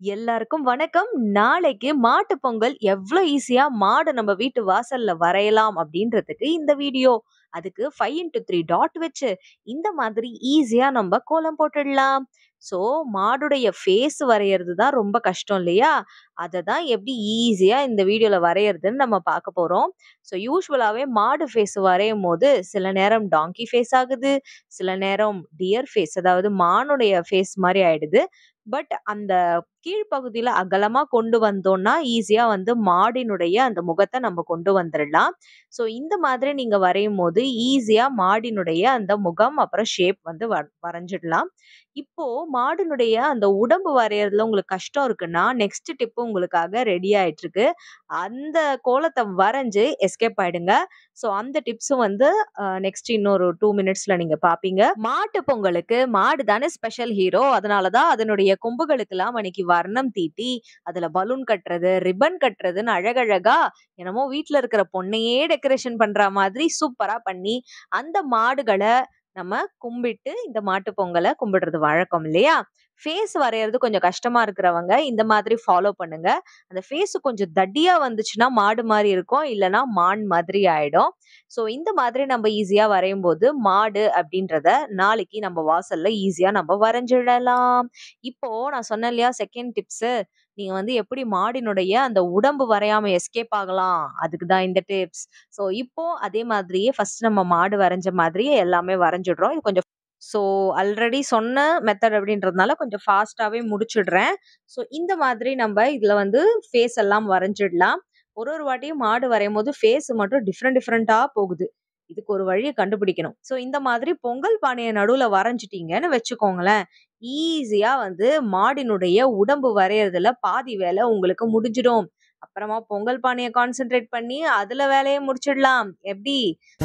எல்லாருக்கும் வணக்கம். நாளைக்கு மாட்டுப் பொங்கல் எவ்ளோ ஈஸியா மாடு நம்ம வீட்டு வாசல்ல வரையலாம் அப்படின்றதுக்கு இந்த வீடியோ. அதுக்கு 5x3 டாட் வச்சு இந்த மாதிரி ஈஸியா நம்ம கோலம் போட்டுடலாம். ஸோ மாடுடைய ஃபேஸ் வரையறது தான் ரொம்ப கஷ்டம் இல்லையா? அத தான் எப்படி ஈஸியா இந்த வீடியோல வரையறதுன்னு நம்ம பார்க்க போறோம். ஸோ யூசுவலாவே மாடு ஃபேஸ் வரையும்போது சில நேரம் டாங்கி ஃபேஸ் ஆகுது. சில நேரம் டியர் ஃபேஸ் அதாவது மானுடைய ஃபேஸ் மாரி ஆயிடுது. பட் அந்த கீழ் பகுதியில அகலமா கொண்டு வந்தோம்னா, ஈஸியா வந்து மாடினுடைய அந்த முகத்த நம்ம கொண்டு வந்துரலாம். ஸோ இந்த மாதிரி நீங்க வரையும்போது ஈஸியா மாடினுடைய அந்த முகம், அப்புறம் ஷேப் வந்து வ வரைஞ்சிடலாம். இப்போ மாடினுடைய அந்த உடம்பு வரையறதுல உங்களுக்கு கஷ்டம் இருக்குன்னா, நெக்ஸ்ட் டிப் உங்களுக்காக ரெடி ஆயிட்டிருக்கு. அந்த கோலத்த வரைஞ்சு எஸ்கேப் ஆயிடுங்க. ஸோ அந்த டிப்ஸும் வந்து அ நெக்ஸ்ட் இன்னொரு 2 மினிட்ஸ்ல நீங்க பார்ப்பீங்க. மாட்டு பொங்கலுக்கு மாடு தானே ஸ்பெஷல் ஹீரோ. அதனால தான் அதனுடைய கொம்புகளுக்கெல்லாம் அன்னைக்கு வர்ணம் தீட்டி, அதுல பலூன் கட்டுறது, ரிப்பன் கட்டுறதுன்னு அழகழகா என்னமோ வீட்ல இருக்கிற பொண்ணையே டெக்கரேஷன் பண்றா மாதிரி சூப்பரா பண்ணி, அந்த மாடுகள நம்ம கும்பிட்டு இந்த மாட்டுப் பொங்கல கும்பிடுறது வழக்கம் இல்லையா? ஃபேஸ் வரையறது கொஞ்சம் கஷ்டமா இருக்கிறவங்க இந்த மாதிரி ஃபாலோ பண்ணுங்க. அந்த ஃபேஸ் கொஞ்சம் தடியா வந்துச்சுன்னா மாடு மாரி இருக்கும். இல்லன்னா மான் மாதிரி ஆயிடும். ஸோ இந்த மாதிரி நம்ம ஈஸியா வரையும்போது மாடு அப்படின்றத நாளைக்கு நம்ம வாசல்ல ஈஸியா நம்ம வரைஞ்சிடலாம். இப்போ நான் சொன்னேன் இல்லையா செகண்ட் டிப்ஸு. நீங்க வந்து எப்படி மாடினுடைய அந்த உடம்பு வரையாம எஸ்கேப் ஆகலாம். அதுக்கு தான் இந்த டிப்ஸ். ஸோ இப்போ அதே மாதிரியே ஃபர்ஸ்ட் நம்ம மாடு வரைஞ்ச மாதிரியே எல்லாமே வரைஞ்சிடுறோம். இது கொஞ்சம் ஸோ ஆல்ரெடி சொன்ன மெத்தட் அப்படின்றதுனால கொஞ்சம் ஃபாஸ்ட்டாவே முடிச்சிடுறேன். ஸோ இந்த மாதிரி நம்ப இதுல வந்து ஃபேஸ் எல்லாம் வரைஞ்சிடலாம். ஒரு ஒரு வாட்டியும் மாடு வரையும்போது ஃபேஸ் மட்டும் டிஃபரெண்ட் டிஃபரெண்ட்டா போகுது. இதுக்கு ஒரு வழிய கண்டுபிடிக்கணும். ஸோ இந்த மாதிரி பொங்கல் பானைய நடுவுல வரைஞ்சுட்டீங்கன்னு வச்சுக்கோங்களேன். ஈஸியா வந்து மாடினுடைய உடம்பு வரையறதுல பாதி வேலை உங்களுக்கு முடிஞ்சிடும். அப்புறமா பொங்கல் பானைய கான்சன்ட்ரேட் பண்ணி அதுல வேலைய முடிச்சிடலாம். எப்படி?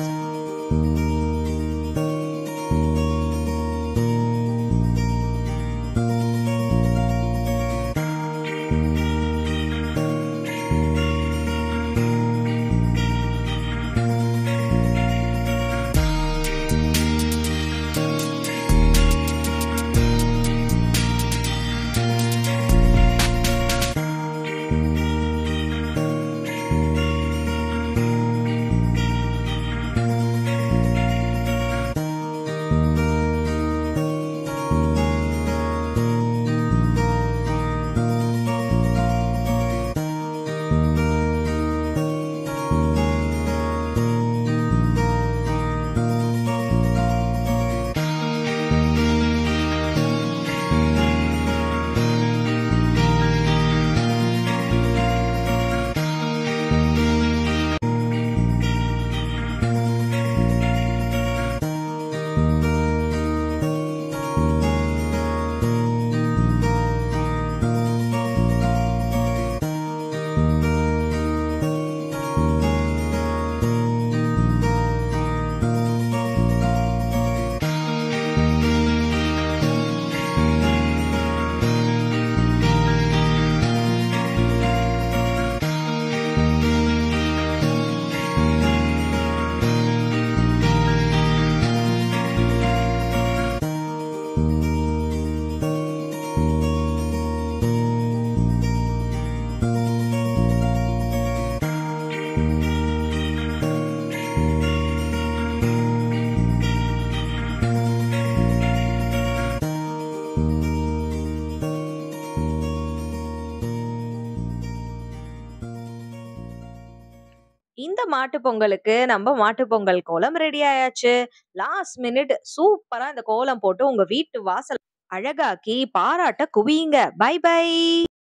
இந்த மாட்டுப் பொங்கலுக்கு நம்ம மாட்டுப் பொங்கல் கோலம் ரெடி ஆயாச்சு. லாஸ்ட் மினிட் சூப்பரா இந்த கோலம் போட்டு உங்க வீட்டு வாசல் அழகாக்கி பாராட்ட குவியுங்க. By by.